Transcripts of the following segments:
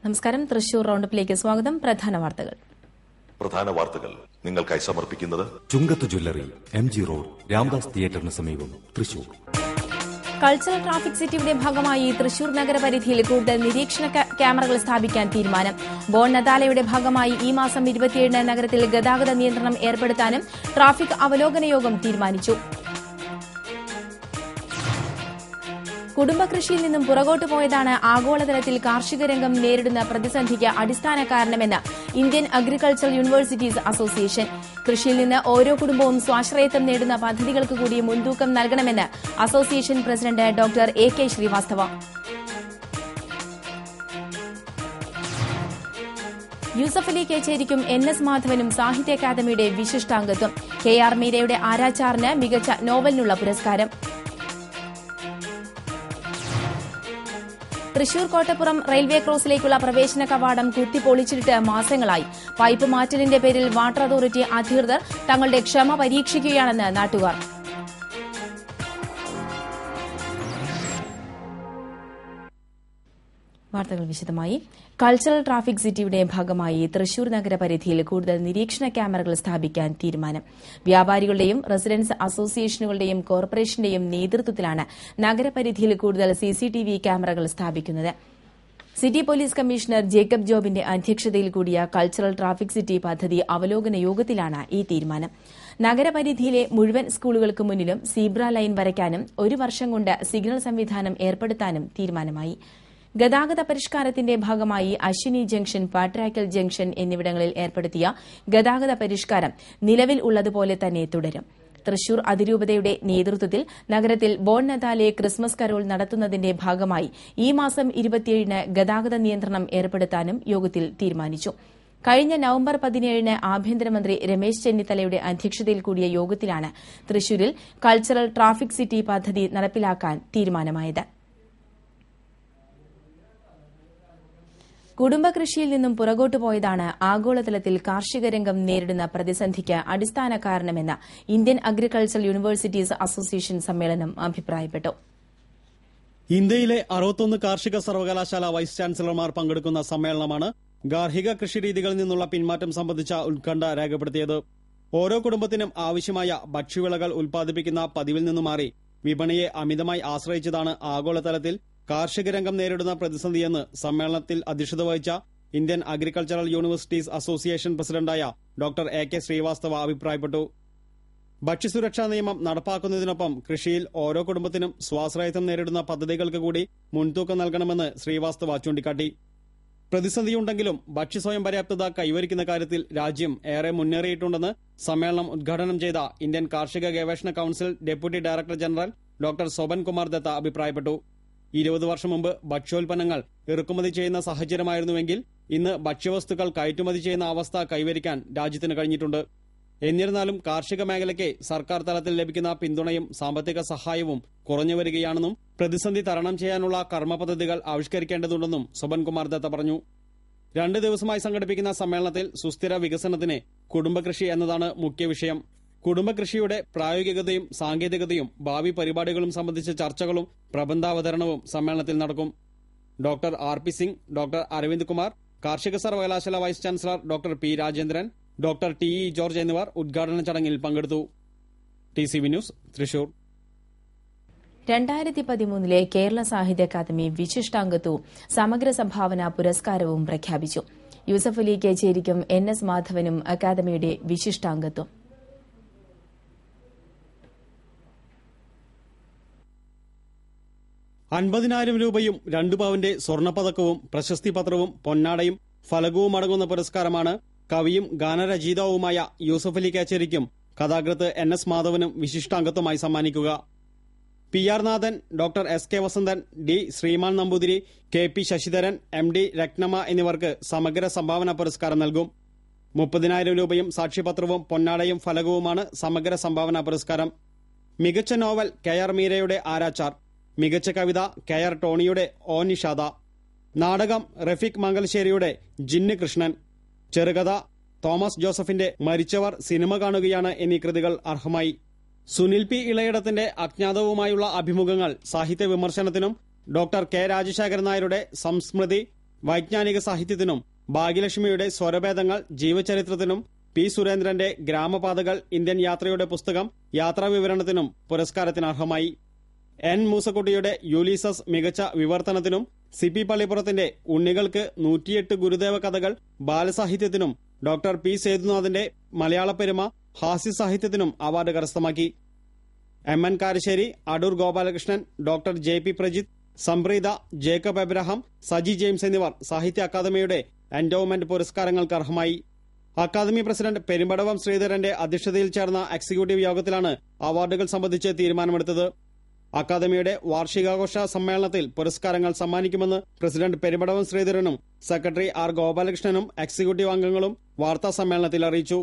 നമസ്കാരം തൃശൂർ റൌണ്ടപ്പിലേക്ക് സ്വാഗതം പ്രധാന വാർത്തകൾ പ്രധാന വാർത്തകൾ നിങ്ങൾക്കായി സമർപ്പിക്കുന്നത് Chungath jewellery M G road Ramdas തിയേറ്ററിന് സമീപം തൃശൂർ കൾച്ചറൽ ട്രാഫിക് സിറ്റിയുടെ ഭാഗമായി തൃശൂർ നഗരപരിധിയിൽ കൂടുതൽ നിരീക്ഷണ ക്യാ- ക്യാമറകൾ സ്ഥാപിക്കാൻ തീരുമാനം ബോൺ നദാലയുടെ ഭാഗമായി ഈ മാസം ഇരുപത്തിയേഴിന് നഗരത്തിൽ ഗതാഗത നിയന്ത്രണം ഏർപ്പെടുത്താനും ട്രാഫിക് അവലോകന യോഗം തീരുമാനിച്ചു കുടുംബകൃഷിയിൽ നിന്നും പുറകോട്ട് പോയതാണ് ആഗോളതലത്തിൽ കാർഷിക രംഗം നേരിടുന്ന പ്രതിസന്ധിക്ക് അടിസ്ഥാന കാരണമെന്ന് ഇന്ത്യൻ അഗ്രികൾച്ചർ യൂണിവേഴ്സിറ്റീസ് അസോസിയേഷൻ കൃഷിയിൽ നിന്ന് ഓരോ കുടുംബവും സ്വാശ്രയത്വം നേടുന്ന പദ്ധതികൾക്ക് കൂടി മുൻതൂക്കം നൽകണമെന്ന് association president doctor A K Srivastava Yusuf Ali കേച്ചേരിക്കും എൻ എസ് മാധവനും സാഹിത്യ അക്കാദമിയുടെ വിശിഷ്ടാംഗത്വം കെ ആർ മീരയുടെ ആരാച്ചാറിന് മികച്ച നോവലിനുള്ള പുരസ്കാരം തൃശൂർ കോട്ടപ്പുറം റെയിൽവേ ക്രോസിലേക്കുള്ള പ്രവേശന കവാടം കുത്തിപ്പൊളിച്ചിട്ട് മാസങ്ങളായി പൈപ്പ് മാറ്റലിന്റെ പേരിൽ വാട്ടർ അതോറിറ്റി അധികൃതർ തങ്ങളുടെ ക്ഷമ പരീക്ഷിക്കുകയാണെന്ന് നാട്ടുകാർ വാർത്തകൾ വിശദമായി കൾച്ചറൽ ട്രാഫിക് സിറ്റിയുടെ ഭാഗമായി തൃശൂർ നഗരപരിധിയിൽ കൂടുതൽ നിരീക്ഷണ ക്യാമറകൾ സ്ഥാപിക്കാൻ തീരുമാനം വ്യാപാരികളുടെയും റെസിഡൻസ് അസോസിയേഷനുകളുടെയും കോർപ്പറേഷന്റെയും നേതൃത്വത്തിലാണ് നഗരപരിധിയിൽ കൂടുതൽ സിസിടിവി ക്യാമറകൾ സ്ഥാപിക്കുന്നത് സിറ്റി പോലീസ് കമ്മീഷണർ ജേക്കബ് ജോബിന്റെ അധ്യക്ഷതയിൽ കൂടിയ കൾച്ചറൽ ട്രാഫിക് സിറ്റി പദ്ധതി അവലോകന യോഗത്തിലാണ് ഈ തീരുമാനം നഗരപരിധിയിലെ മുഴുവൻ സ്കൂളുകൾക്ക് മുന്നിലും സീബ്ര ലൈൻ വരയ്ക്കാനും ഒരു വർഷം കൊണ്ട് സിഗ്നൽ സംവിധാനം ഏർപ്പെടുത്താനും തീരുമാനമായി ഗതാഗത പരിഷ്കാരത്തിന്റെ ഭാഗമായി അശ്വിനി ജംഗ്ഷൻ പാട്രാക്കൽ ജംഗ്ഷൻ എന്നിവിടങ്ങളിൽ ഏർപ്പെടുത്തിയ ഗതാഗത പരിഷ്കാരം നിലവിൽ ഉള്ളതുപോലെ തന്നെ തുടരും തൃശൂർ അതിരൂപതയുടെ നേതൃത്വത്തിൽ നഗരത്തിൽ ബോൺ നദാലെ ക്രിസ്മസ് കരോൾ നടത്തുന്നതിന്റെ ഭാഗമായി ഈ മാസം ഇരുപത്തിയേഴിന് ഗതാഗത നിയന്ത്രണം ഏർപ്പെടുത്താനും യോഗത്തിൽ തീരുമാനിച്ചു കഴിഞ്ഞ നവംബർ പതിനേഴിന് ആഭ്യന്തരമന്ത്രി രമേശ് ചെന്നിത്തലയുടെ അധ്യക്ഷതയിൽ കൂടിയ യോഗത്തിലാണ് തൃശൂരിൽ കൾച്ചറൽ ട്രാഫിക് സിറ്റി പദ്ധതി നടപ്പിലാക്കാൻ തീരുമാനമായത് കുടുംബകൃഷിയിൽ നിന്നും പുറകോട്ട് പോയതാണ് ആഗോളതലത്തിൽ കാർഷിക രംഗം നേരിടുന്ന പ്രതിസന്ധിക്ക് അടിസ്ഥാന കാരണമെന്ന് ഇന്ത്യൻ അഗ്രികൾച്ചർ യൂണിവേഴ്സിറ്റീസ് അസോസിയേഷൻ സമ്മേളനം അഭിപ്രായപ്പെട്ടു ഇന്ത്യയിലെ അറുപത്തൊന്ന് കാർഷിക സർവകലാശാല വൈസ് ചാൻസലർമാർ പങ്കെടുക്കുന്ന സമ്മേളനമാണ് ഗാർഹിക കൃഷിരീതികളിൽ നിന്നുള്ള പിന്മാറ്റം സംബന്ധിച്ച ഉത്കണ്ഠ രേഖപ്പെടുത്തിയത് ഓരോ കുടുംബത്തിനും ആവശ്യമായ ഭക്ഷ്യവിളകൾ ഉൽപ്പാദിപ്പിക്കുന്ന പതിവിൽ നിന്നു മാറി വിപണിയെ അമിതമായി ആശ്രയിച്ചതാണ് ആഗോളതലത്തിൽ കാർഷിക രംഗം നേരിടുന്ന പ്രതിസന്ധിയെന്ന് സമ്മേളനത്തിൽ അധ്യക്ഷത വഹിച്ച ഇന്ത്യൻ അഗ്രികൾച്ചറൽ യൂണിവേഴ്സിറ്റീസ് അസോസിയേഷൻ പ്രസിഡന്റായ ഡോക്ടർ എ കെ ശ്രീവാസ്തവ അഭിപ്രായപ്പെട്ടു ഭക്ഷ്യസുരക്ഷാ നിയമം നടപ്പാക്കുന്നതിനൊപ്പം കൃഷിയിൽ ഓരോ കുടുംബത്തിനും സ്വാശ്രയത്വം നേരിടുന്ന പദ്ധതികൾക്ക് കൂടി മുൻതൂക്കം നൽകണമെന്ന് ശ്രീവാസ്തവ ചൂണ്ടിക്കാട്ടി പ്രതിസന്ധിയുണ്ടെങ്കിലും ഭക്ഷ്യസ്വയം പര്യാപ്തത കൈവരിക്കുന്ന കാര്യത്തിൽ രാജ്യം ഏറെ മുന്നേറിയിട്ടുണ്ടെന്ന് സമ്മേളനം ഉദ്ഘാടനം ചെയ്ത ഇന്ത്യൻ കാർഷിക ഗവേഷണ council deputy director general doctor Soban Kumar Datta അഭിപ്രായപ്പെട്ടു ഇരുപത് വർഷം മുമ്പ് ഭക്ഷ്യോൽപ്പന്നങ്ങൾ ഇറക്കുമതി ചെയ്യുന്ന സാഹചര്യമായിരുന്നുവെങ്കിൽ ഇന്ന് ഭക്ഷ്യവസ്തുക്കൾ കയറ്റുമതി ചെയ്യുന്ന അവസ്ഥ കൈവരിക്കാൻ രാജ്യത്തിന് കഴിഞ്ഞിട്ടുണ്ട് എന്നിരുന്നാലും കാർഷിക മേഖലയ്ക്ക് സർക്കാർ തലത്തിൽ ലഭിക്കുന്ന പിന്തുണയും സാമ്പത്തിക സഹായവും കുറഞ്ഞു വരികയാണെന്നും പ്രതിസന്ധി തരണം ചെയ്യാനുള്ള കർമ്മ പദ്ധതികൾ ആവിഷ്കരിക്കേണ്ടതുണ്ടെന്നും സോബൻകുമാർ ദത്ത പറഞ്ഞു രണ്ട് ദിവസമായി സംഘടിപ്പിക്കുന്ന സമ്മേളനത്തിൽ സുസ്ഥിര വികസനത്തിന് കുടുംബകൃഷി എന്നതാണ് മുഖ്യ വിഷയം കുടുംബകൃഷിയുടെ പ്രായോഗികതയും സാങ്കേതികതയും ഭാവി പരിപാടികളും സംബന്ധിച്ച ചർച്ചകളും പ്രബന്ധാവതരണവും സമ്മേളനത്തിൽ നടക്കും doctor R P Singh doctor Arvind Kumar കാർഷിക സർവകലാശാല vice chancellor doctor P Rajendran doctor T E George എന്നിവർ ഉദ്ഘാടന ചടങ്ങിൽ പങ്കെടുത്തു T C V news Thrissur രണ്ടായിരത്തി പതിമൂന്നിലെ കേരള സാഹിത്യ അക്കാദമി വിശിഷ്ടാംഗത്വവും സമഗ്ര സംഭാവന പുരസ്കാരവും പ്രഖ്യാപിച്ചു യൂസഫ് അലി കേച്ചേരിക്കും എൻ എസ് മാധവനും അക്കാദമിയുടെ വിശിഷ്ടാംഗത്വം അൻപതിനായിരം രൂപയും രണ്ടു പവന്റെ സ്വർണ്ണപ്പതക്കവും പ്രശസ്തി പത്രവും പൊന്നാടയും ഫലകവും അടങ്ങുന്ന പുരസ്കാരമാണ് കവിയും ഗാനരചയിതാവുമായ യൂസഫ് അലി കാച്ചേരിക്കും കഥാകൃത്ത് എൻ എസ് മാധവനും വിശിഷ്ടാംഗത്വമായി സമ്മാനിക്കുക P R Nathan doctor S K Vasanthan D Sreeman Namboothiri K P Sasidharan M D Rathnamma എന്നിവർക്ക് സമഗ്ര സംഭാവന പുരസ്കാരം നൽകും മുപ്പതിനായിരം രൂപയും സാക്ഷ്യപത്രവും പൊന്നാടയും ഫലകവുമാണ് സമഗ്ര സംഭാവന പുരസ്കാരം മികച്ച നോവൽ കെ ആർ മീരയുടെ ആരാച്ചാർ മികച്ച കവിത കെ ആർ ടോണിയുടെ ഓ നിഷാദ നാടകം റഫീഖ് മംഗലശ്ശേരിയുടെ ജിന്ന് കൃഷ്ണൻ ചെറുകഥ തോമസ് ജോസഫിന്റെ മരിച്ചവർ സിനിമ കാണുകയാണ് എന്നീ കൃതികൾ അർഹമായി സുനിൽ പി ഇളയിടത്തിന്റെ അജ്ഞാതവുമായുള്ള അഭിമുഖങ്ങൾ സാഹിത്യ വിമർശനത്തിനും ഡോക്ടർ കെ രാജശേഖരൻ നായരുടെ സംസ്മൃതി വൈജ്ഞാനിക സാഹിത്യത്തിനും ഭാഗ്യലക്ഷ്മിയുടെ സ്വരഭേദങ്ങൾ ജീവചരിത്രത്തിനും പി സുരേന്ദ്രന്റെ ഗ്രാമപാതകൾ ഇന്ത്യൻ യാത്രയുടെ പുസ്തകം യാത്രാ വിവരണത്തിനും പുരസ്കാരത്തിന് അർഹമായി എൻ മൂസക്കുട്ടിയുടെ യൂലീസസ് മികച്ച വിവർത്തനത്തിനും സി പി പള്ളിപ്പുറത്തിന്റെ ഉണ്ണികൾക്ക് നൂറ്റിയെട്ട് ഗുരുദേവ കഥകൾ ബാലസാഹിത്യത്തിനും ഡോക്ടർ പി സേതുനാഥിന്റെ മലയാള പെരുമ ഹാസ്യ സാഹിത്യത്തിനും അവാർഡ് കരസ്ഥമാക്കി M N Karassery Adoor Gopalakrishnan doctor J P Prajith Sampreetha Jacob Abraham Saji James എന്നിവർ സാഹിത്യ അക്കാദമിയുടെ എൻഡോവ്മെന്റ് പുരസ്കാരങ്ങൾക്ക് അർഹമായി അക്കാദമി പ്രസിഡന്റ് പെരുമ്പടവം ശ്രീധരന്റെ അധ്യക്ഷതയിൽ ചേർന്ന എക്സിക്യൂട്ടീവ് യോഗത്തിലാണ് അവാർഡുകൾ സംബന്ധിച്ച് തീരുമാനമെടുത്തത് അക്കാദമിയുടെ വാർഷികാഘോഷ സമ്മേളനത്തിൽ പുരസ്കാരങ്ങൾ സമ്മാനിക്കുമെന്ന് പ്രസിഡന്റ് പെരുമ്പടവം ശ്രീധരനും സെക്രട്ടറി ആർ ഗോപാലകൃഷ്ണനും എക്സിക്യൂട്ടീവ് അംഗങ്ങളും വാർത്താ സമ്മേളനത്തിൽ അറിയിച്ചു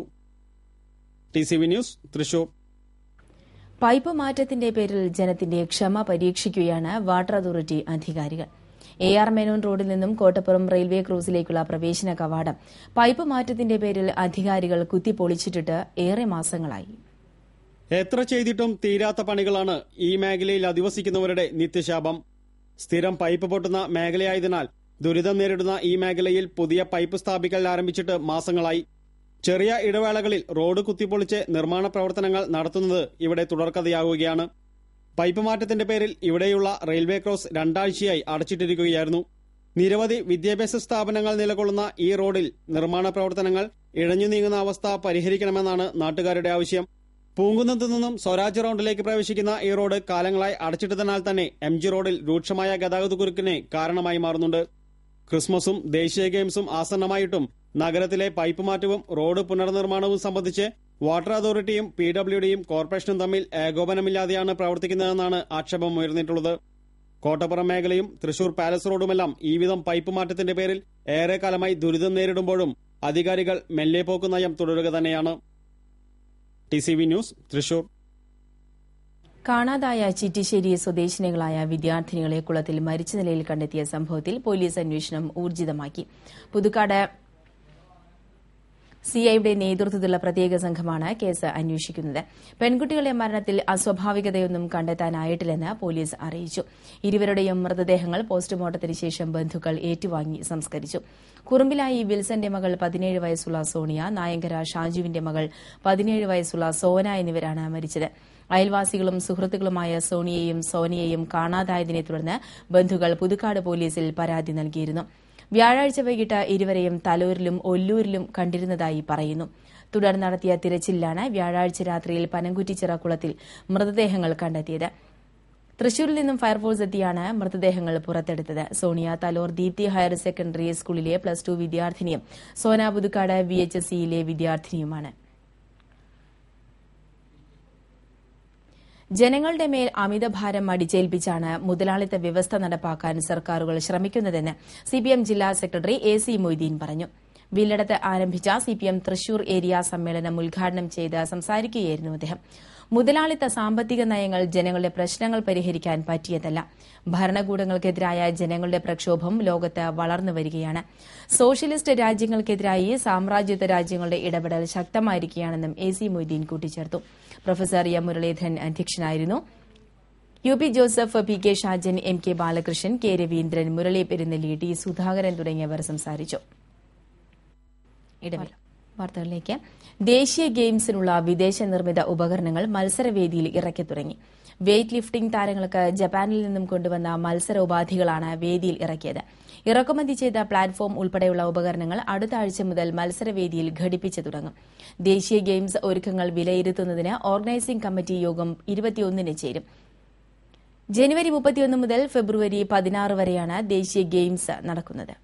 T C V news Thrissur pipe മാറ്റത്തിന്റെ പേരിൽ ജനത്തിന്റെ ക്ഷമ പരീക്ഷിക്കുകയാണ് വാട്ടർ അതോറിറ്റി അധികാരികൾ എ ആർ മേനോൻ റോഡിൽ നിന്നും കോട്ടപ്പുറം റെയിൽവേ ക്രോസിലേക്കുള്ള പ്രവേശന കവാടം പൈപ്പ് മാറ്റത്തിന്റെ പേരിൽ അധികാരികൾ കുത്തിപ്പൊളിച്ചിട്ടിട്ട് ഏറെ മാസങ്ങളായി എത്ര ചെയ്തിട്ടും തീരാത്ത പണികളാണ് ഈ മേഖലയിൽ അധിവസിക്കുന്നവരുടെ നിത്യശാപം സ്ഥിരം പൈപ്പ് പൊട്ടുന്ന മേഖലയായതിനാൽ ദുരിതം നേരിടുന്ന ഈ മേഖലയിൽ പുതിയ പൈപ്പ് സ്ഥാപിക്കൽ ആരംഭിച്ചിട്ട് മാസങ്ങളായി ചെറിയ ഇടവേളകളിൽ റോഡ് കുത്തിപ്പൊളിച്ച് നിർമ്മാണ പ്രവർത്തനങ്ങൾ നടത്തുന്നത് ഇവിടെ തുടർക്കഥയാവുകയാണ് പൈപ്പ് മാറ്റത്തിന്റെ പേരിൽ ഇവിടെയുള്ള റെയിൽവേ ക്രോസ് രണ്ടാഴ്ചയായി അടച്ചിട്ടിരിക്കുകയായിരുന്നു നിരവധി വിദ്യാഭ്യാസ സ്ഥാപനങ്ങൾ നിലകൊള്ളുന്ന ഈ റോഡിൽ നിർമ്മാണ പ്രവർത്തനങ്ങൾ ഇഴഞ്ഞു നീങ്ങുന്ന അവസ്ഥ പരിഹരിക്കണമെന്നാണ് നാട്ടുകാരുടെ ആവശ്യം പൂങ്കുന്നത്തു നിന്നും സ്വരാജ് റൌണ്ടിലേക്ക് പ്രവേശിക്കുന്ന ഈ റോഡ് കാലങ്ങളായി അടച്ചിട്ടതിനാൽ തന്നെ എം ജി റോഡിൽ രൂക്ഷമായ ഗതാഗത കുരുക്കിന് കാരണമായി മാറുന്നുണ്ട് ക്രിസ്മസും ദേശീയ ഗെയിംസും ആസന്നമായിട്ടും നഗരത്തിലെ പൈപ്പ് മാറ്റവും റോഡ് പുനർനിർമ്മാണവും സംബന്ധിച്ച് വാട്ടർ അതോറിറ്റിയും പി ഡബ്ല്യുഡിയും കോർപ്പറേഷനും തമ്മിൽ ഏകോപനമില്ലാതെയാണ് പ്രവർത്തിക്കുന്നതെന്നാണ് ആക്ഷേപം ഉയർന്നിട്ടുള്ളത് കോട്ടപ്പുറം മേഖലയും തൃശൂർ പാലസ് റോഡുമെല്ലാം ഈ വിധം പൈപ്പ് മാറ്റത്തിന്റെ പേരിൽ ഏറെക്കാലമായി ദുരിതം നേരിടുമ്പോഴും അധികാരികൾ മെല്ലെ പോക്ക് നയം തുടരുക തന്നെയാണ് T C V news Thrissur കാണാതായ ചിറ്റിശ്ശേരി സ്വദേശിനികളായ വിദ്യാർത്ഥിനികളെ കുളത്തിൽ മരിച്ച നിലയിൽ കണ്ടെത്തിയ സംഭവത്തിൽ പോലീസ് അന്വേഷണം ഊർജിതമാക്കി പുതുക്കാട് സിഐയുടെ നേതൃത്വത്തിലുള്ള പ്രത്യേക സംഘമാണ് കേസ് അന്വേഷിക്കുന്നത് പെൺകുട്ടികളുടെ മരണത്തിൽ അസ്വാഭാവികതയൊന്നും കണ്ടെത്താനായിട്ടില്ലെന്ന് പോലീസ് അറിയിച്ചു ഇരുവരുടെയും മൃതദേഹങ്ങൾ പോസ്റ്റ്മോർട്ടത്തിന് ശേഷം ബന്ധുക്കൾ ഏറ്റുവാങ്ങി സംസ്കരിച്ചു കുറുമ്പിലായി വിൽസന്റെ മകൾ പതിനേഴ് വയസ്സുള്ള സോണിയ നായങ്കര ഷാജുവിന്റെ മകൾ പതിനേഴ് വയസ്സുള്ള സോന എന്നിവരാണ് മരിച്ചത് അയൽവാസികളും സുഹൃത്തുക്കളുമായ സോണിയെയും സോനിയെയും കാണാതായതിനെ തുടർന്ന് ബന്ധുക്കൾ പുതുക്കാട് പോലീസിൽ പരാതി നൽകിയിരുന്നു വ്യാഴാഴ്ച വൈകിട്ട് ഇരുവരെയും തലൂരിലും ഒല്ലൂരിലും കണ്ടിരുന്നതായി പറയുന്നു തുടർന്ന് നടത്തിയ തിരച്ചിലിലാണ് വ്യാഴാഴ്ച രാത്രിയിൽ പനംകുറ്റിച്ചിറ കുളത്തിൽ മൃതദേഹങ്ങൾ കണ്ടെത്തിയത് തൃശൂരിൽ നിന്നും ഫയർഫോഴ്സ് എത്തിയാണ് മൃതദേഹങ്ങൾ പുറത്തെടുത്തത് സോണിയ തലോർ ദീപ്തി ഹയർ സെക്കൻഡറി സ്കൂളിലെ പ്ലസ് ടു വിദ്യാർത്ഥിനിയും Sona Puthukkad V H S സിയിലെ വിദ്യാർത്ഥിനിയുമാണ് ജനങ്ങളുടെ മേൽ അമിതഭാരം അടിച്ചേൽപ്പിച്ചാണ് മുതലാളിത്ത വ്യവസ്ഥ നടപ്പാക്കാൻ സർക്കാരുകൾ ശ്രമിക്കുന്നതെന്ന് സിപിഎം ജില്ലാ സെക്രട്ടറി എ സി മൊയ്തീൻ പറഞ്ഞു വില്ലടത്ത് ആരംഭിച്ച സിപിഎം തൃശൂർ ഏരിയ സമ്മേളനം ഉദ്ഘാടനം ചെയ്ത് സംസാരിക്കുകയായിരുന്നു അദ്ദേഹം മുതലാളിത്ത സാമ്പത്തിക നയങ്ങൾ ജനങ്ങളുടെ പ്രശ്നങ്ങൾ പരിഹരിക്കാൻ പറ്റിയതല്ല ഭരണകൂടങ്ങൾക്കെതിരായ ജനങ്ങളുടെ പ്രക്ഷോഭം ലോകത്ത് വളർന്നു വരികയാണ് സോഷ്യലിസ്റ്റ് രാജ്യങ്ങൾക്കെതിരായി സാമ്രാജ്യത്വ രാജ്യങ്ങളുടെ ഇടപെടൽ ശക്തമായിരിക്കുകയാണെന്നും എ സി മൊയ്തീൻ കൂട്ടിച്ചേർത്തു പ്രൊഫസർ എം മുരളീധരൻ അധ്യക്ഷനായിരുന്നു U P Joseph P K Shajan M K Balakrishnan K Raveendran Murali Perunnelli T Sudhakaran തുടങ്ങിയവർ സംസാരിച്ചു ഇടവേള വാർത്തകളിലേക്ക് ദേശീയ ഗെയിംസിനുള്ള വിദേശ നിർമ്മിത ഉപകരണങ്ങൾ മത്സരവേദിയിൽ ഇറക്കി തുടങ്ങി വെയ്റ്റ് ലിഫ്റ്റിംഗ് താരങ്ങൾക്ക് ജപ്പാനിൽ നിന്നും കൊണ്ടുവന്ന മത്സര ഉപാധികളാണ് വേദിയിൽ ഇറക്കിയത് ഇറക്കുമതി ചെയ്ത പ്ലാറ്റ്ഫോം ഉൾപ്പെടെയുള്ള ഉപകരണങ്ങൾ അടുത്ത ആഴ്ച മുതൽ മത്സരവേദിയിൽ ഘടിപ്പിച്ചു തുടങ്ങും ദേശീയ ഗെയിംസ് ഒരുക്കങ്ങൾ വിലയിരുത്തുന്നതിന് ഓർഗനൈസിംഗ് കമ്മിറ്റി യോഗം ഇരുപത്തിയൊന്നിന് ചേരും ജനുവരി മുപ്പത്തിയൊന്ന് മുതൽ ഫെബ്രുവരി പതിനാറ് വരെയാണ് ദേശീയ ഗെയിംസ് നടക്കുന്നത്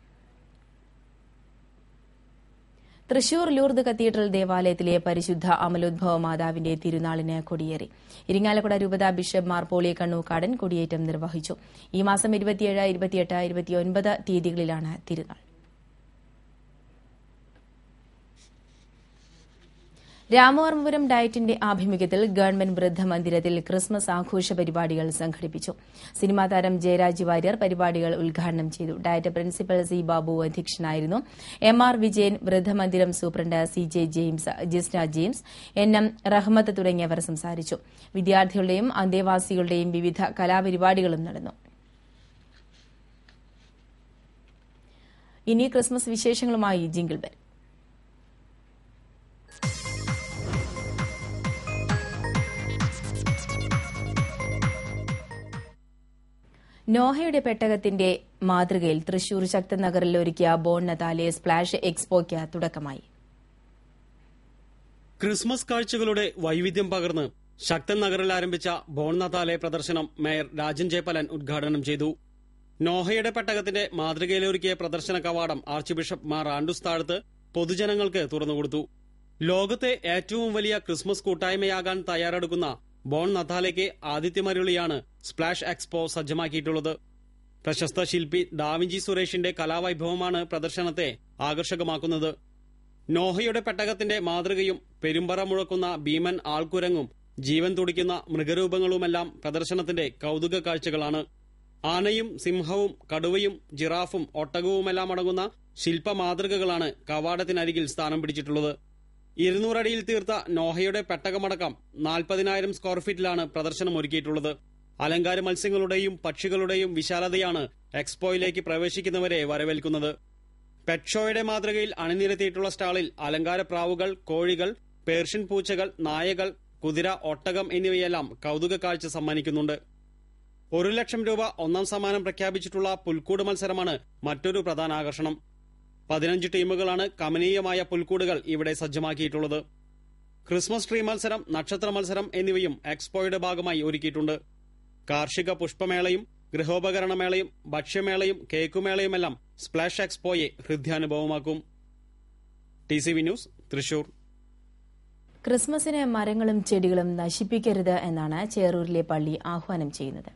തൃശൂർ ലൂർദ് കത്തീഡ്രൽ ദേവാലയത്തിലെ പരിശുദ്ധ അമലോദ്ഭവ മാതാവിന്റെ തിരുനാളിന് കൊടിയേറി ഇരിങ്ങാലക്കുട രൂപത ബിഷപ്പ് മാർ പോളിയ കണ്ണൂക്കാടൻ കൊടിയേറ്റം നിർവഹിച്ചു ഈ മാസം ഇരുപത്തിയേഴ് ഇരുപത്തിയെട്ട് ഇരുപത്തിയൊൻപത് തീയതികളിലാണ് തിരുനാൾ രാമവർമ്മപുരം ഡയറ്റിന്റെ ആഭിമുഖ്യത്തിൽ ഗവൺമെന്റ് വൃദ്ധമന്ദിരത്തിൽ ക്രിസ്മസ് ആഘോഷ പരിപാടികൾ സംഘടിപ്പിച്ചു സിനിമാ താരം ജയരാജ് വാര്യർ പരിപാടികൾ ഉദ്ഘാടനം ചെയ്തു ഡയറ്റ് പ്രിൻസിപ്പൽ സി ബാബു അധ്യക്ഷനായിരുന്നു എം ആർ വിജയൻ വൃദ്ധമന്ദിരം superintendent C J James Jisna James N M Rahmath തുടങ്ങിയവർ സംസാരിച്ചു വിദ്യാർത്ഥികളുടെയും അന്തേവാസികളുടെയും വിവിധ കലാപരിപാടികളും നടന്നു ഇനി ക്രിസ്മസ് വിശേഷങ്ങളുമായി ജിംഗിൾ ബെൽ നോഹയുടെ പെട്ടകത്തിന്റെ മാതൃകയിൽ തൃശൂർ ശക്തൻ നഗറിൽ ഒരുക്കിയ ബോൺ നതാലെ സ്പ്ലാഷ് എക്സ്പോയ്ക്ക് തുടക്കമായി ക്രിസ്മസ് കാഴ്ചകളുടെ വൈവിധ്യം പകർന്ന് ശക്തൻ നഗറിൽ ആരംഭിച്ച ബോൺ നതാലെ പ്രദർശനം മേയർ രാജൻ ജയപലൻ ഉദ്ഘാടനം ചെയ്തു നോഹയുടെ പെട്ടകത്തിന്റെ മാതൃകയിലൊരുക്കിയ പ്രദർശന കവാടം ആർച്ച് ബിഷപ്പ് മാർ ആൻഡുസ് താഴത്ത് പൊതുജനങ്ങൾക്ക് തുറന്നുകൊടുത്തു ലോകത്തെ ഏറ്റവും വലിയ ക്രിസ്മസ് കൂട്ടായ്മയാകാൻ തയ്യാറെടുക്കുന്ന ബോൺ നതാലയ്ക്ക് ആദിത്യമരുളിയാണ് സ്പ്ലാഷ് എക്സ്പോ സജ്ജമാക്കിയിട്ടുള്ളത് പ്രശസ്ത ശില്പി ഡാവിഞ്ചി സുരേഷിന്റെ കലാവൈഭവമാണ് പ്രദർശനത്തെ ആകർഷകമാക്കുന്നത് നോഹയുടെ പെട്ടകത്തിന്റെ മാതൃകയും പെരുമ്പറ മുഴക്കുന്ന ഭീമൻ ആൾക്കുരങ്ങും ജീവൻ തുടിക്കുന്ന മൃഗരൂപങ്ങളുമെല്ലാം പ്രദർശനത്തിന്റെ കൗതുക കാഴ്ചകളാണ് ആനയും സിംഹവും കടുവയും ജിറാഫും ഒട്ടകവുമെല്ലാം അടങ്ങുന്ന ശില്പ മാതൃകകളാണ് കവാടത്തിനരികിൽ സ്ഥാനം പിടിച്ചിട്ടുള്ളത് ഇരുന്നൂറടിയിൽ തീർത്ത നോഹയുടെ പെട്ടകമടക്കം നാൽപ്പതിനായിരം സ്ക്വയർ ഫീറ്റിലാണ് പ്രദർശനം ഒരുക്കിയിട്ടുള്ളത് അലങ്കാര മത്സ്യങ്ങളുടെയും പക്ഷികളുടെയും വിശാലതയാണ് എക്സ്പോയിലേക്ക് പ്രവേശിക്കുന്നവരെ വരവേൽക്കുന്നത് പെറ്റ്ഷോയുടെ മാതൃകയിൽ അണിനിരത്തിയിട്ടുള്ള സ്റ്റാളിൽ അലങ്കാര പ്രാവുകൾ കോഴികൾ പേർഷ്യൻ പൂച്ചകൾ നായകൾ കുതിര ഒട്ടകം എന്നിവയെല്ലാം കൗതുക കാഴ്ച സമ്മാനിക്കുന്നുണ്ട് ഒരു ലക്ഷം രൂപ ഒന്നാം സമ്മാനം പ്രഖ്യാപിച്ചിട്ടുള്ള പുൽക്കൂട് മത്സരമാണ് മറ്റൊരു പ്രധാന ആകർഷണം പതിനഞ്ച് ടീമുകളാണ് കമനീയമായ പുൽക്കൂടുകൾ ഇവിടെ സജ്ജമാക്കിയിട്ടുള്ളത് ക്രിസ്മസ് ട്രീ മത്സരം നക്ഷത്ര മത്സരം എന്നിവയും എക്സ്പോയുടെ ഭാഗമായി ഒരുക്കിയിട്ടുണ്ട് കാർഷിക പുഷ്പമേളയും ഗൃഹോപകരണമേളയും ഭക്ഷ്യമേളയും കേക്കുമേളയുമെല്ലാം സ്പ്ലാഷ് എക്സ്പോയെ ഹൃദ്യാനുഭവമാക്കും T C V news Thrissur ക്രിസ്മസിന് മരങ്ങളും ചെടികളും നശിപ്പിക്കരുത് എന്നാണ് ചേറൂരിലെ പള്ളി ആഹ്വാനം ചെയ്യുന്നത്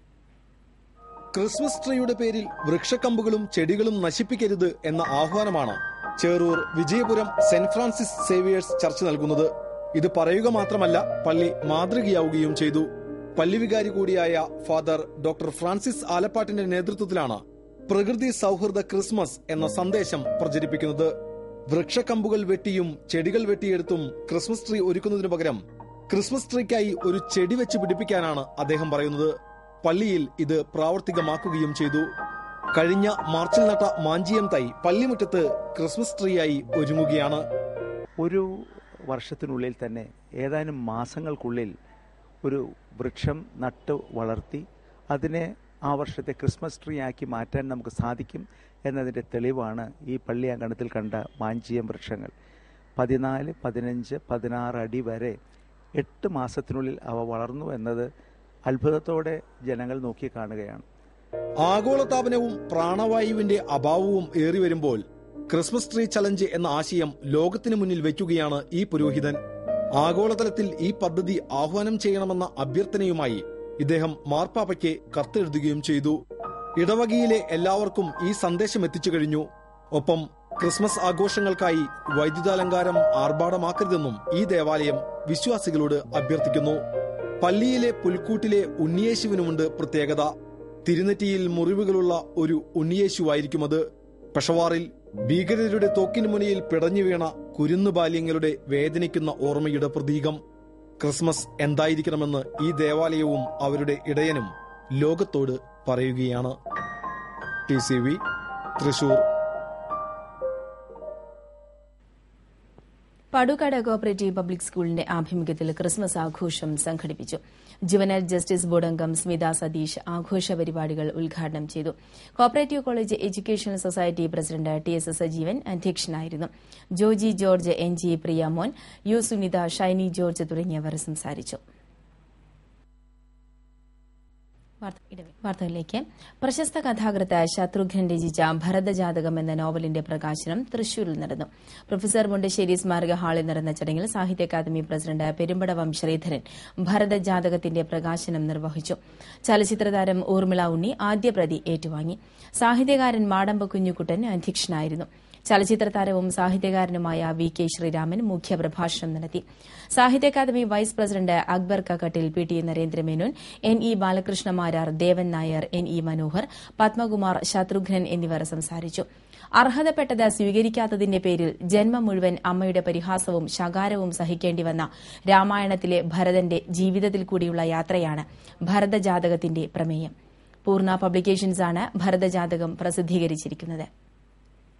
ക്രിസ്മസ് ട്രീയുടെ പേരിൽ വൃക്ഷക്കമ്പുകളും ചെടികളും നശിപ്പിക്കരുത് എന്ന ആഹ്വാനമാണ് Cherur Vijayapuram saint Francis Xavier's church നൽകുന്നത് ഇത് പറയുക മാത്രമല്ല പള്ളി മാതൃകയാവുകയും ചെയ്തു പള്ളി വികാരി കൂടിയായ ഫാദർ ഡോക്ടർ ഫ്രാൻസിസ് ആലപ്പാട്ടിന്റെ നേതൃത്വത്തിലാണ് പ്രകൃതി സൗഹൃദ ക്രിസ്മസ് എന്ന സന്ദേശം പ്രചരിപ്പിക്കുന്നത് വൃക്ഷക്കമ്പുകൾ വെട്ടിയും ചെടികൾ വെട്ടിയെടുത്തും ക്രിസ്മസ് ട്രീ ഒരുക്കുന്നതിനു പകരം ക്രിസ്മസ് ട്രീക്കായി ഒരു ചെടി വെച്ച് പിടിപ്പിക്കാനാണ് അദ്ദേഹം പറയുന്നത് പള്ളിയിൽ ഇത് പ്രാവർത്തികമാക്കുകയും ചെയ്തു കഴിഞ്ഞ മാർച്ചിൽ നട്ട മാഞ്ചിയം തൈ പള്ളിമുറ്റത്ത് ക്രിസ്മസ് ട്രീയായി ഒരുങ്ങുകയാണ് ഒരു വർഷത്തിനുള്ളിൽ തന്നെ ഏതാനും മാസങ്ങൾക്കുള്ളിൽ ഒരു വൃക്ഷം നട്ട് വളർത്തി അതിനെ ആ വർഷത്തെ ക്രിസ്മസ് ട്രീ ആക്കി മാറ്റാൻ നമുക്ക് സാധിക്കും എന്നതിൻ്റെ തെളിവാണ് ഈ പള്ളി അങ്കണത്തിൽ കണ്ട മാഞ്ചിയം വൃക്ഷങ്ങൾ പതിനാല് പതിനഞ്ച് പതിനാറ് അടി വരെ എട്ട് മാസത്തിനുള്ളിൽ അവ വളർന്നു എന്നത് അത്ഭുതത്തോടെ ജനങ്ങൾ നോക്കി കാണുകയാണ് ആഗോളതാപനവും പ്രാണവായുവിന്റെ അഭാവവും ഏറി വരുമ്പോൾ ക്രിസ്മസ് ട്രീ ചലഞ്ച് എന്ന ആശയം ലോകത്തിന് മുന്നിൽ വയ്ക്കുകയാണ് ഈ പുരോഹിതൻ ആഗോളതലത്തിൽ ഈ പദ്ധതി ആഹ്വാനം ചെയ്യണമെന്ന അഭ്യർത്ഥനയുമായി ഇദ്ദേഹം മാർപ്പാപ്പയ്ക്ക് കത്തെഴുതുകയും ചെയ്തു ഇടവകയിലെ എല്ലാവർക്കും ഈ സന്ദേശം എത്തിച്ചു കഴിഞ്ഞു ഒപ്പം ക്രിസ്മസ് ആഘോഷങ്ങൾക്കായി വൈദ്യുതാലങ്കാരം ആർഭാടമാക്കരുതെന്നും ഈ ദേവാലയം വിശ്വാസികളോട് അഭ്യർത്ഥിക്കുന്നു പള്ളിയിലെ പുൽക്കൂട്ടിലെ ഉണ്ണിയേശുവിനുമുണ്ട് പ്രത്യേകത തിരുനെറ്റിയിൽ മുറിവുകളുള്ള ഒരു ഉണ്ണിയേശുവായിരിക്കും അത് പെഷവാറിൽ ഭീകരരുടെ തോക്കിന് മുനയിൽ പിടഞ്ഞു വീണ കുരുന്നു ബാല്യങ്ങളുടെ വേദനിക്കുന്ന ഓർമ്മയുടെ പ്രതീകം ക്രിസ്മസ് എന്തായിരിക്കണമെന്ന് ഈ ദേവാലയവും അവരുടെ ഇടയനും ലോകത്തോട് പറയുകയാണ് ടി സി വി തൃശൂർ പടുകട കോപ്പറേറ്റീവ് പബ്ലിക് സ്കൂളിന്റെ ആഭിമുഖ്യത്തിൽ ക്രിസ്മസ് ആഘോഷം സംഘടിപ്പിച്ചു ജുവനൽ ജസ്റ്റിസ് ബോർഡ് അംഗം സ്മിത സതീഷ് ആഘോഷ പരിപാടികൾ ഉദ്ഘാടനം ചെയ്തു cooperative college educational society president T S Sajeevan അധ്യക്ഷനായിരുന്നു Joji George N G Priyamon U Sunitha Shiny George തുടങ്ങിയവർ സംസാരിച്ചു വാർത്തകളിലേക്ക് പ്രശസ്ത കഥാകൃത്ത് ശത്രുഘ്നൻ രചിച്ച ഭരതജാതകം എന്ന നോവലിന്റെ പ്രകാശനം തൃശൂരിൽ നടന്നു പ്രൊഫസർ മുണ്ടശ്ശേരി സ്മാരക ഹാളിൽ നടന്ന ചടങ്ങിൽ സാഹിത്യ അക്കാദമി പ്രസിഡന്റ് പെരുമ്പടവം ശ്രീധരൻ ഭരതജാതകത്തിന്റെ പ്രകാശനം നിർവഹിച്ചു ചലച്ചിത്രതാരം ഊർമിള ഉണ്ണി ആദ്യ പ്രതി ഏറ്റുവാങ്ങി സാഹിത്യകാരൻ മാടമ്പ കുഞ്ഞുകുട്ടൻ അധ്യക്ഷനായിരുന്നു ചലച്ചിത്ര താരവും സാഹിത്യകാരനുമായ വി കെ ശ്രീരാമൻ മുഖ്യപ്രഭാഷണം നടത്തി Sahitya Akademi vice president Akbar Kakkattil P T Narendra Menon N E Balakrishna Marar Devan Nair N E Manohar Padmakumar Shatrughnan എന്നിവർ സംസാരിച്ചു അർഹതപ്പെട്ടത് സ്വീകരിക്കാത്തതിന്റെ പേരിൽ ജന്മം മുഴുവൻ അമ്മയുടെ പരിഹാസവും ശകാരവും സഹിക്കേണ്ടി വന്ന രാമായണത്തിലെ ഭരതന്റെ ജീവിതത്തിൽ കൂടിയുള്ള യാത്രയാണ് ഭരതജാതകത്തിന്റെ പ്രമേയം പൂർണ്ണ പബ്ലിക്കേഷൻസാണ് ഭരതജാതകം പ്രസിദ്ധീകരിച്ചിരിക്കുന്നത്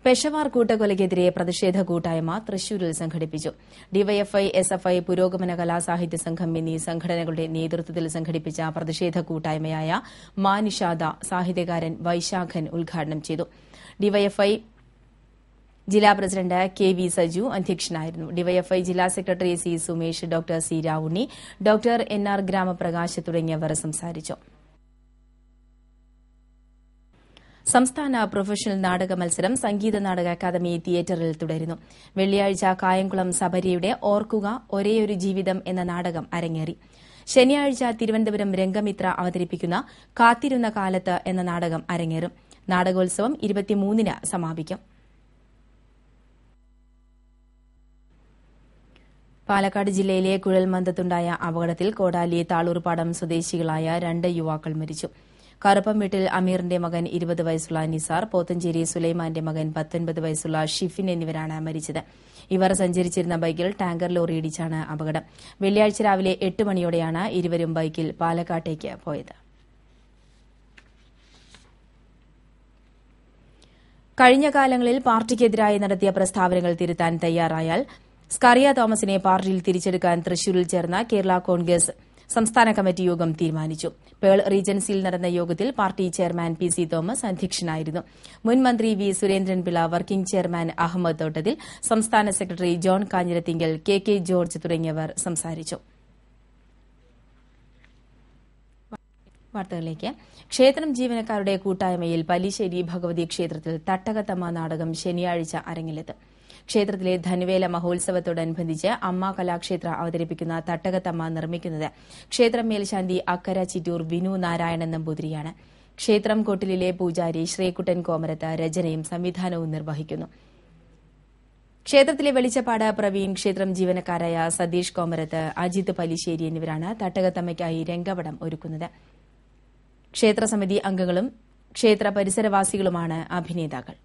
പെഷവാർ കൂട്ടക്കൊലയ്ക്കെതിരെ പ്രതിഷേധ കൂട്ടായ്മ തൃശൂരിൽ സംഘടിപ്പിച്ചു ഡിവൈഎഫ്ഐ എസ്എഫ്ഐ പുരോഗമന കലാസാഹിത്യ സംഘം എന്നീ സംഘടനകളുടെ നേതൃത്വത്തിൽ സംഘടിപ്പിച്ച പ്രതിഷേധ കൂട്ടായ്മയായ മാനിഷാദ സാഹിത്യകാരൻ വൈശാഖൻ ഉദ്ഘാടനം ചെയ്തു ഡിവൈഎഫ്ഐ ജില്ലാ പ്രസിഡന്റ് കെ വി സജു അധ്യക്ഷനായിരുന്നു ഡിവൈഎഫ്ഐ ജില്ലാ secretary C Sumesh doctor C Ravunni doctor N R Gramaprakash തുടങ്ങിയവർ സംസാരിച്ചു സംസ്ഥാന പ്രൊഫഷണൽ നാടക മത്സരം സംഗീത നാടക അക്കാദമി തിയേറ്ററിൽ തുടരുന്നു വെള്ളിയാഴ്ച കായംകുളം സബരിയുടെ ഓർക്കുക ഒരേയൊരു ജീവിതം എന്ന നാടകം അരങ്ങേറി ശനിയാഴ്ച തിരുവനന്തപുരം രംഗമിത്ര അവതരിപ്പിക്കുന്ന കാത്തിരുന്ന കാലത്ത് എന്ന നാടകം അരങ്ങേറും നാടകോത്സവം ഇരുപത്തിമൂന്നിന് സമാപിക്കും പാലക്കാട് ജില്ലയിലെ കുഴൽമന്ദത്തുണ്ടായ അപകടത്തിൽ കോടാലി താളൂർപ്പാടം സ്വദേശികളായ രണ്ട് യുവാക്കൾ മരിച്ചു കറുപ്പം വീട്ടിൽ അമീറിന്റെ മകൻ ഇരുപത് വയസ്സുള്ള നിസാർ പോത്തഞ്ചേരി സുലൈമാന്റെ മകൻ പത്തൊൻപത് വയസ്സുള്ള ഷിഫിൻ എന്നിവരാണ് മരിച്ചത് ഇവർ സഞ്ചരിച്ചിരുന്ന ബൈക്കിൽ ടാങ്കർ ലോറി ഇടിച്ചാണ് അപകടം വെള്ളിയാഴ്ച രാവിലെ എട്ട് മണിയോടെയാണ് ഇരുവരും ബൈക്കിൽ പാലക്കാട്ടേക്ക് പോയത് കഴിഞ്ഞ കാലങ്ങളിൽ പാർട്ടിക്കെതിരായി നടത്തിയ പ്രസ്താവനകൾ തിരുത്താൻ തയ്യാറായാൽ സ്കറിയ തോമസിനെ പാർട്ടിയിൽ തിരിച്ചെടുക്കാൻ തൃശൂരിൽ ചേർന്ന കേരള കോൺഗ്രസ് സംസ്ഥാന കമ്മിറ്റി യോഗം തീരുമാനിച്ചു പേൾ റീജൻസിയിൽ നടന്ന യോഗത്തിൽ party chairman P C Thomas അധ്യക്ഷനായിരുന്നു മുൻ മന്ത്രി V Surendran Pillai working chairman Ahammed Thottathil സംസ്ഥാന secretary John Kanjirathingal K K George തുടങ്ങിയവർ സംസാരിച്ചു വാർത്തകളിലേക്ക് ക്ഷേത്രം ജീവനക്കാരുടെ കൂട്ടായ്മയിൽ പല്ലിശ്ശേരി ഭഗവതി ക്ഷേത്രത്തിൽ തട്ടകത്തമ്മ നാടകം ശനിയാഴ്ച അരങ്ങിലെത്തും ക്ഷേത്രത്തിലെ ധനുവേല മഹോത്സവത്തോടനുബന്ധിച്ച് അമ്മ കലാക്ഷേത്ര അവതരിപ്പിക്കുന്ന തട്ടകത്തമ്മ നിർമ്മിക്കുന്നത് ക്ഷേത്രം മേൽശാന്തി അക്കര ചിറ്റൂർ വിനു നാരായണൻ നമ്പൂതിരിയാണ് ക്ഷേത്രം കൊട്ടിലിലെ പൂജാരി ശ്രീകുട്ടൻ കോമരത്ത് രചനയും സംവിധാനവും നിർവഹിക്കുന്നു ക്ഷേത്രത്തിലെ വെളിച്ചപ്പാട് പ്രവീൺ ക്ഷേത്രം ജീവനക്കാരായ സതീഷ് കോമരത്ത് അജിത് പലിശ്ശേരി എന്നിവരാണ് തട്ടകത്തമ്മയ്ക്കായി രംഗപടം ഒരുക്കുന്നത് ക്ഷേത്രസമിതി അംഗങ്ങളും ക്ഷേത്ര പരിസരവാസികളുമാണ് അഭിനേതാക്കൾ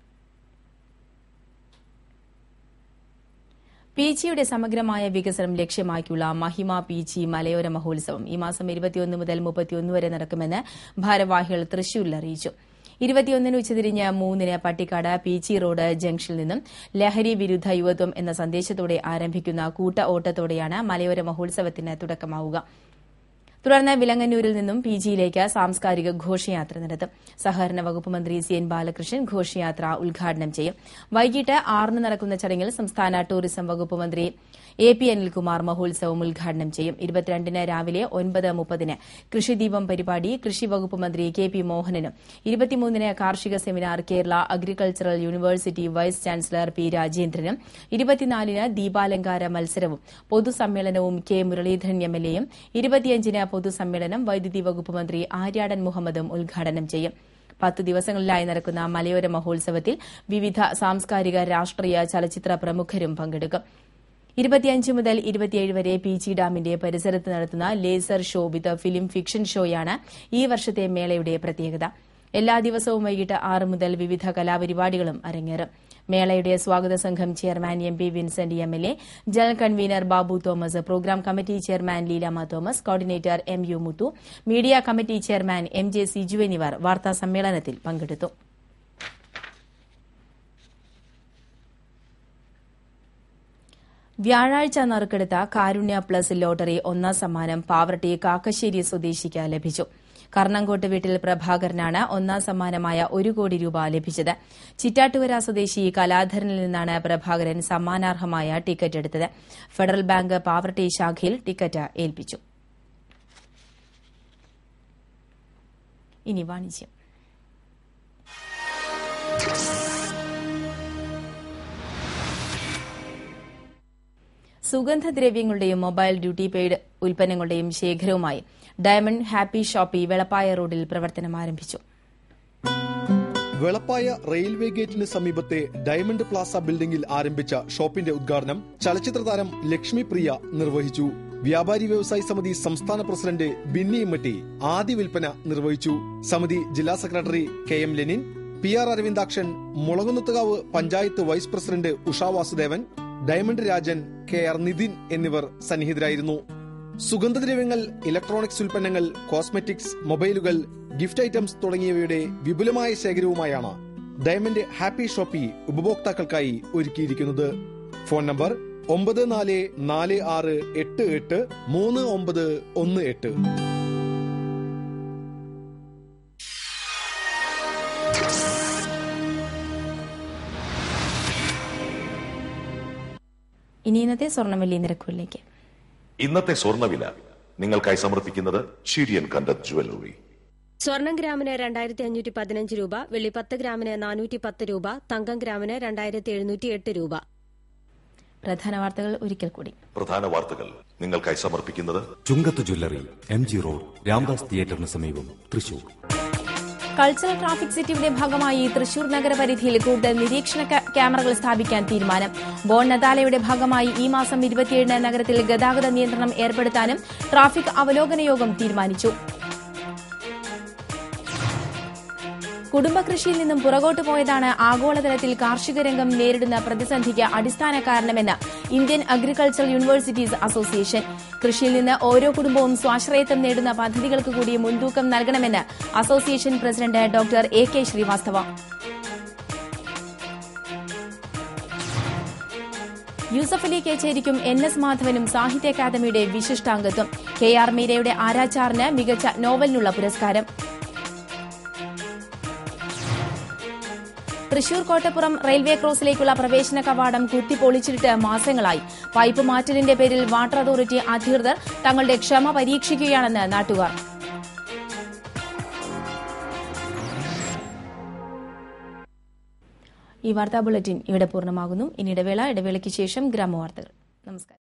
പീച്ചിയുടെ സമഗ്രമായ വികസനം ലക്ഷ്യമാക്കിയുള്ള മഹിമ പീച്ചി മലയോര മഹോത്സവം ഈ മാസം ഇരുപത്തിയൊന്ന് മുതൽ മുപ്പത്തിയൊന്ന് വരെ നടക്കുമെന്ന് ഭാരവാഹികൾ തൃശൂരിൽ അറിയിച്ചു ഇരുപത്തിയൊന്നിന് ഉച്ചതിരിഞ്ഞ് മൂന്നിന് പട്ടിക്കാട് പീച്ചി റോഡ് ജംഗ്ഷനിൽ നിന്നും ലഹരി വിരുദ്ധ യുവത്വം എന്ന സന്ദേശത്തോടെ ആരംഭിക്കുന്ന കൂട്ട ഓട്ടത്തോടെയാണ് മലയോര മഹോത്സവത്തിന് തുടക്കമാവുക തുടർന്ന് വിലങ്ങന്നൂരിൽ നിന്നും പി ജിയിലേക്ക് സാംസ്കാരിക ഘോഷയാത്ര നടത്തും സഹകരണ വകുപ്പ് മന്ത്രി സി എൻ ബാലകൃഷ്ണൻ ഘോഷയാത്ര ഉദ്ഘാടനം ചെയ്യും വൈകിട്ട് ആറിന് നടക്കുന്ന ചടങ്ങിൽ സംസ്ഥാന ടൂറിസം വകുപ്പ് മന്ത്രി എ പി അനിൽകുമാർ മഹോത്സവം ഉദ്ഘാടനം ചെയ്യും ഇരുപത്തിരണ്ടിന് രാവിലെ ഒൻപത് മുപ്പതിന് കൃഷിദീപം പരിപാടി കൃഷി വകുപ്പ് മന്ത്രി കെ പി മോഹനനും ഇരുപത്തിമൂന്നിന് കാർഷിക seminar Kerala agricultural university vice chancellor P രാജേന്ദ്രനും ഇരുപത്തിനാലിന് ദീപാലങ്കാര മത്സരവും പൊതുസമ്മേളനവും കെ മുരളീധരൻ എം എൽ എയും ഇരുപത്തിയഞ്ചിന് പൊതുസമ്മേളനം വൈദ്യുതി വകുപ്പ് മന്ത്രി ആര്യാടൻ മുഹമ്മദും ഉദ്ഘാടനം ചെയ്യും പത്ത് ദിവസങ്ങളിലായി നടക്കുന്ന മലയോര മഹോത്സവത്തിൽ വിവിധ സാംസ്കാരിക രാഷ്ട്രീയ ചലച്ചിത്ര പ്രമുഖരും പങ്കെടുക്കും ഇരുപത്തിയഞ്ച് മുതൽ ഇരുപത്തിയേഴ് വരെ പി ജി ഡാമിന്റെ പരിസരത്ത് നടത്തുന്ന laser show with film fiction ഷോയാണ് ഈ വർഷത്തെ മേളയുടെ പ്രത്യേകത എല്ലാ ദിവസവും വൈകിട്ട് ആറ് മുതൽ വിവിധ കലാപരിപാടികളും അരങ്ങേറും മേളയുടെ സ്വാഗത സംഘം chairman M P Vincent M L A general convener Babu Thomas program committee chairman Leelamma Thomas coordinator M U Muthu media committee chairman M J Siju എന്നിവർ വാർത്താ സമ്മേളനത്തിൽ പങ്കെടുത്തു വ്യാഴാഴ്ച നറുക്കെടുത്ത കാരുണ്യ പ്ലസ് ലോട്ടറി ഒന്നാം സമ്മാനം പാവർട്ടി കാക്കശ്ശേരി സ്വദേശിക്ക് ലഭിച്ചു കർണങ്കോട്ട് വീട്ടിൽ പ്രഭാകരനാണ് ഒന്നാം സമ്മാനമായ ഒരു കോടി രൂപ ലഭിച്ചത് ചിറ്റാട്ടുകര സ്വദേശി കലാധരനിൽ നിന്നാണ് പ്രഭാകരൻ സമ്മാനാർഹമായ ടിക്കറ്റ് എടുത്തത് ഫെഡറൽ ബാങ്ക് പാവർട്ടി ശാഖയിൽ ടിക്കറ്റ് ഏൽപ്പിച്ചു ഇനി വാണിജ്യം സുഗന്ധദ്രവ്യങ്ങളുടെയും മൊബൈൽ ഡ്യൂട്ടി പെയ്ഡ് ഉൽപ്പന്നങ്ങളുടെയും ശേഖരവുമായി ഡയമണ്ട് ഹാപ്പി ഷോപ്പി വെളപ്പായ റോഡിൽ പ്രവർത്തനം ആരംഭിച്ചു വെളപ്പായ റെയിൽവേ ഗേറ്റിന് സമീപത്തെ ഡയമണ്ട് പ്ലാസ ബിൽഡിംഗിൽ ആരംഭിച്ച ഷോപ്പിന്റെ ഉദ്ഘാടനം ചലച്ചിത്ര താരം ലക്ഷ്മി പ്രിയ നിർവഹിച്ചു വ്യാപാരി വ്യവസായി സമിതി സംസ്ഥാന പ്രസിഡന്റ് ബിന്നി ഇമ്മട്ടി ആദ്യ വിൽപ്പന നിർവഹിച്ചു സമിതി ജില്ലാ secretary K M Lenin P R Aravindakshan Mulakunnathukavu panchayat vice president Usha Vasudevan diamond Rajan K R Nithin എന്നിവർ സന്നിഹിതരായിരുന്നു സുഗന്ധദ്രവ്യങ്ങൾ ഇലക്ട്രോണിക്സ് ഉൽപ്പന്നങ്ങൾ കോസ്മെറ്റിക്സ് മൊബൈലുകൾ ഗിഫ്റ്റ് ഐറ്റംസ് തുടങ്ങിയവയുടെ വിപുലമായ ശേഖരവുമായാണ് ഡയമണ്ട് ഹാപ്പി ഷോപ്പി ഉപഭോക്താക്കൾക്കായി ഒരുക്കിയിരിക്കുന്നത് ഫോൺ നമ്പർ ഒമ്പത് നാല് നാല് ആറ് എട്ട് എട്ട് മൂന്ന് ഒമ്പത് ഒന്ന് എട്ട് ഇനി ഇന്നത്തെ സ്വർണ്ണവെള്ളി നിരക്കുകളിലേക്ക് ഇന്നത്തെ സ്വർണ്ണവില നിങ്ങൾക്കായി സമർപ്പിക്കുന്നത് ഷീരിയൻ കണ്ടത് ജുവല്ലറി സ്വർണം ഗ്രാമിന് രണ്ടായിരത്തി അഞ്ഞൂറ്റി പതിനഞ്ച് രൂപ വെള്ളി പത്ത് ഗ്രാമിന് നാനൂറ്റി പത്ത് രൂപ തങ്കം ഗ്രാമിന് രണ്ടായിരത്തി എഴുന്നൂറ്റി എട്ട് രൂപ പ്രധാന വാർത്തകൾ ഒരിക്കൽ കൂടി പ്രധാന വാർത്തകൾ നിങ്ങൾക്കായി സമർപ്പിക്കുന്നത് Chungath jewellery M G road Ramdas തിയേറ്ററിന് സമീപം തൃശൂർ കൾച്ചറൽ ട്രാഫിക് സിറ്റിയുടെ ഭാഗമായി തൃശൂർ നഗരപരിധിയിൽ കൂടുതൽ നിരീക്ഷണ ക്യാ- ക്യാമറകൾ സ്ഥാപിക്കാൻ തീരുമാനം ബോൺ നദാലയുടെ ഭാഗമായി ഈ മാസം ഇരുപത്തിയേഴിന് നഗരത്തിൽ ഗതാഗത നിയന്ത്രണം ഏർപ്പെടുത്താനും ട്രാഫിക് അവലോകന യോഗം തീരുമാനിച്ചു കുടുംബകൃഷിയിൽ നിന്നും പുറകോട്ട് പോയതാണ് ആഗോളതലത്തിൽ കാർഷിക രംഗം നേരിടുന്ന പ്രതിസന്ധിക്ക് അടിസ്ഥാന കാരണമെന്ന് ഇന്ത്യൻ അഗ്രികൾച്ചറൽ യൂണിവേഴ്സിറ്റീസ് അസോസിയേഷൻ കൃഷിയിൽ നിന്ന് ഓരോ കുടുംബവും സ്വാശ്രയത്വം നേടുന്ന പദ്ധതികൾക്ക് കൂടി മുൻതൂക്കം നൽകണമെന്ന് association president doctor A K Srivastava Yusuf Ali കേച്ചേരിക്കും എൻ എസ് മാധവനും സാഹിത്യ അക്കാദമിയുടെ വിശിഷ്ടാംഗത്വം കെ ആർ മീരയുടെ ആരാച്ചാറിന് മികച്ച നോവലിനുള്ള പുരസ്കാരം തൃശൂർ കോട്ടപ്പുറം റെയിൽവേ ക്രോസിലേക്കുള്ള പ്രവേശന കവാടം കുത്തിപ്പൊളിച്ചിട്ട് മാസങ്ങളായി പൈപ്പ് മാറ്റലിന്റെ പേരിൽ വാട്ടർ അതോറിറ്റി അധികൃതർ തങ്ങളുടെ ക്ഷമ പരീക്ഷിക്കുകയാണെന്ന് നാട്ടുകാർ ഈ വാർത്താ ബുള്ളറ്റിൻ ഇവിടെ പൂർണ്ണമാകുന്നു ഇനി ഇടവേള ഇടവേളയ്ക്ക് ശേഷം ഗ്രാമവാർത്തകൾ നമസ്കാരം